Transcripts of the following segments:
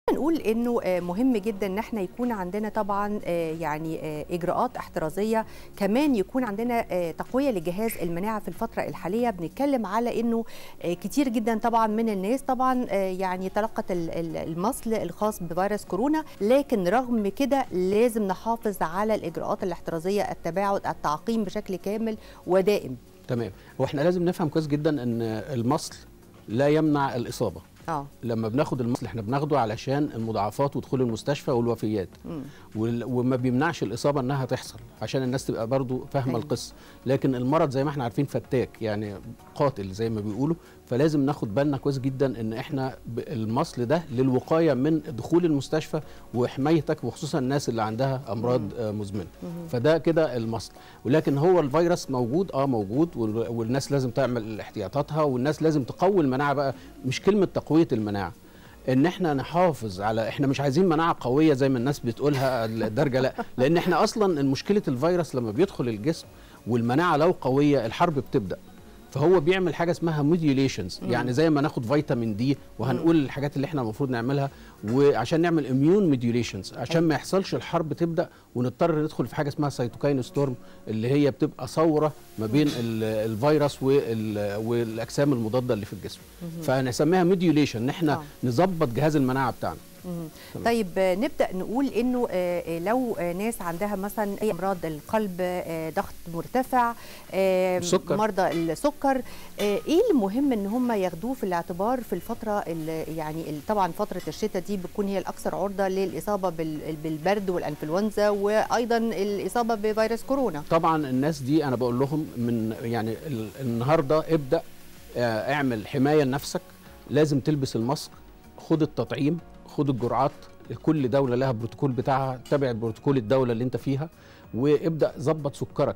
نقول انه مهم جدا ان احنا يكون عندنا طبعا يعني اجراءات احترازيه كمان يكون عندنا تقويه لجهاز المناعه في الفتره الحاليه بنتكلم على انه كتير جدا طبعا من الناس طبعا يعني تلقت المصل الخاص بفيروس كورونا لكن رغم كده لازم نحافظ على الاجراءات الاحترازيه التباعد التعقيم بشكل كامل ودائم تمام واحنا لازم نفهم كويس جدا ان المصل لا يمنع الاصابه اه لما بناخد المصل احنا بناخده علشان المضاعفات ودخول المستشفى والوفيات مم. وال- وما بيمنعش الاصابه انها تحصل عشان الناس تبقى برضو فاهمه أيوة. القصه لكن المرض زي ما احنا عارفين فتاك يعني قاتل زي ما بيقولوا فلازم ناخد بالنا كويس جدا ان احنا ب- المصل ده للوقايه من دخول المستشفى وحمايتك وخصوصا الناس اللي عندها امراض آه، مزمنه فده كده المصل ولكن هو الفيروس موجود اه موجود وال- والناس لازم تعمل احتياطاتها والناس لازم تقوي المناعه بقى مش كلمه تقويه المناعه ان احنا نحافظ على احنا مش عايزين مناعه قويه زي ما الناس بتقولها الدرجه لا لان احنا اصلا مشكله الفيروس لما بيدخل الجسم والمناعه لو قويه الحرب بتبدا فهو بيعمل حاجه اسمها موديوليشنز يعني زي ما ناخد فيتامين دي وهنقول الحاجات اللي احنا المفروض نعملها وعشان نعمل اميون موديوليشنز عشان ما يحصلش الحرب تبدا ونضطر ندخل في حاجه اسمها سيتوكاين ستورم اللي هي بتبقى ثوره ما بين ال- الفيروس وال- والاجسام المضاده اللي في الجسم فنسميها موديوليشن ان احنا آه. نظبط جهاز المناعه بتاعنا مم. تمام. طيب آه، نبدا نقول انه آه، آه، لو آه، ناس عندها مثلا اي امراض القلب آه، ضغط مرتفع آه، السكر. مرضى السكر آه، ايه المهم ان هم ياخدوه في الاعتبار في الفتره اللي يعني ال- طبعا فتره الشتاء دي بتكون هي الاكثر عرضه للاصابه بال- بالبرد والانفلونزا وايضا الاصابه بفيروس كورونا طبعا الناس دي انا بقول لهم من يعني ال- النهارده ابدا آه، اعمل حمايه لنفسك لازم تلبس الماسك خد التطعيم خد الجرعات كل دوله لها بروتوكول بتاعها تابع البروتوكول الدوله اللي انت فيها وابدا ظبط سكرك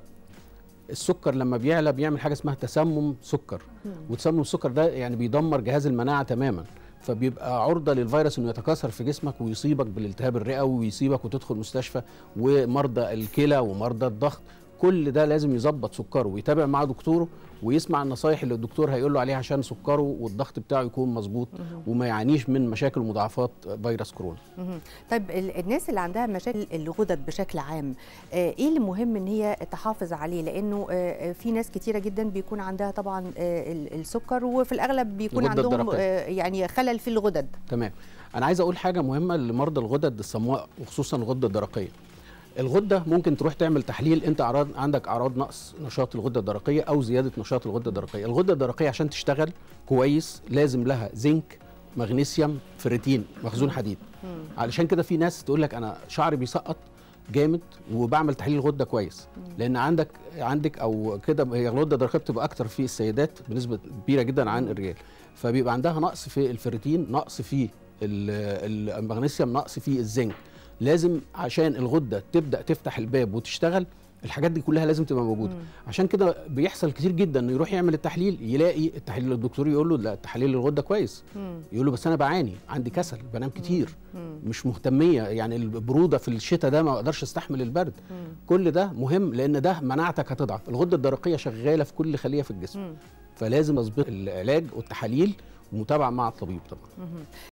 السكر لما بيعلى بيعمل حاجه اسمها تسمم سكر وتسمم السكر ده يعني بيدمر جهاز المناعه تماما فبيبقى عرضه للفيروس انه يتكاثر في جسمك ويصيبك بالالتهاب الرئوي ويصيبك وتدخل مستشفى ومرضى الكلى ومرضى الضغط كل ده لازم يظبط سكره ويتابع مع دكتوره ويسمع النصايح اللي الدكتور هيقول له عليها عشان سكره والضغط بتاعه يكون مظبوط وما يعانيش من مشاكل مضاعفات فيروس كورونا مهم. طيب ال- الناس اللي عندها مشاكل الغدد بشكل عام آه، ايه المهم ان هي تحافظ عليه لانه آه، في ناس كتيره جدا بيكون عندها طبعا آه، ال- السكر وفي الاغلب بيكون الغدة عندهم الدرقية. آه، يعني خلل في الغدد تمام انا عايز اقول حاجه مهمه لمرضى الغدد الصماء وخصوصا الغده الدرقيه الغده ممكن تروح تعمل تحليل انت اعراض عندك اعراض نقص نشاط الغده الدرقيه او زياده نشاط الغده الدرقيه الغده الدرقيه عشان تشتغل كويس لازم لها زنك مغنيسيوم فريتين مخزون حديد علشان كده في ناس تقول لك انا شعري بيسقط جامد وبعمل تحليل غده كويس لان عندك عندك او كده هي الغده الدرقيه بتبقى اكتر في السيدات بنسبه كبيره جدا عن الرجال فبيبقى عندها نقص في الفريتين نقص في ال- المغنيسيوم نقص في الزنك لازم عشان الغده تبدا تفتح الباب وتشتغل الحاجات دي كلها لازم تبقى موجوده عشان كده بيحصل كتير جدا انه يروح يعمل التحليل يلاقي التحليل الدكتور يقول له لا تحليل الغده كويس يقول له بس انا بعاني عندي كسل بنام كتير مش مهتميه يعني البروده في الشتاء ده ما اقدرش استحمل البرد كل ده مهم لان ده مناعتك هتضعف الغده الدرقيه شغاله في كل خليه في الجسم فلازم اظبط العلاج والتحاليل ومتابعه مع الطبيب طبعا